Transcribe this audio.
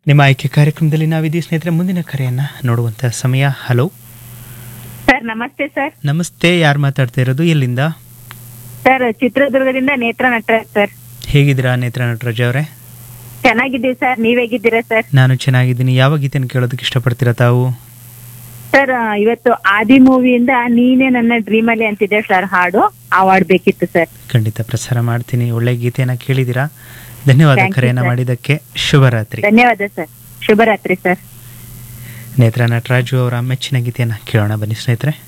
ನಿಮ್ಮ ಆಯ್ಕೆ ಕಾರ್ಯಕ್ರಮದಲ್ಲಿ ನಾವಿದ್ದೀವಿ ಸ್ನೇಹಿತರೆ ಮುಂದಿನ ಕರೆಯನ್ನು ನೋಡುವಂಥ ಸಮಯ ಹಲೋ ಸರ್ ನಮಸ್ತೆ ಸರ್ ನಮಸ್ತೆ ಯಾರು ಮಾತಾಡ್ತಾ ಇರೋದು ಎಲ್ಲಿಂದ ಸರ್ ಚಿತ್ರದುರ್ಗದಿಂದ ನೇತ್ರ ನಟರಾಜ್ ಸರ್ ಹೇಗಿದ್ದೀರಾ ನೇತ್ರ ನಟರಾಜ್ ಅವರೇ ಚೆನ್ನಾಗಿದ್ದೀವಿ ಸರ್ ನೀವ್ ಹೇಗಿದ್ದೀರಾ ಸರ್ ನಾನು ಚೆನ್ನಾಗಿದ್ದೀನಿ ಯಾವ ಗೀತೆಯನ್ನು ಕೇಳೋದಕ್ಕೆ ಇಷ್ಟಪಡ್ತೀರಾ ತಾವು ಸರ್ ಆ, ಇವತ್ತು ಆದಿ ಮೂವಿಯಿಂದ ನೀನೇ ನನ್ನ ಡ್ರೀಮ್ ಅಲ್ಲಿ ಅಂತಿದೆ ಸರ್ ಹಾಡು ಆ ಹಾಡ್ ಬೇಕಿತ್ತು ಸರ್ ಖಂಡಿತ ಪ್ರಸಾರ ಮಾಡ್ತೀನಿ ಒಳ್ಳೆ ಗೀತೆಯನ್ನು ಕೇಳಿದ್ದೀರಾ ಧನ್ಯವಾದ Thank you, ಕರೆಯನ್ನು sir. ಮಾಡಿದ್ದಕ್ಕೆ ಶುಭರಾತ್ರಿ ಧನ್ಯವಾದ ಸರ್ ಶುಭರಾತ್ರಿ ಸರ್ ನೇತ್ರ ನಟರಾಜು ಅವರ ಮೆಚ್ಚಿನ ಗೀತೆಯನ್ನು ಕೇಳೋಣ ಬನ್ನಿ ಸ್ನೇಹಿತರೆ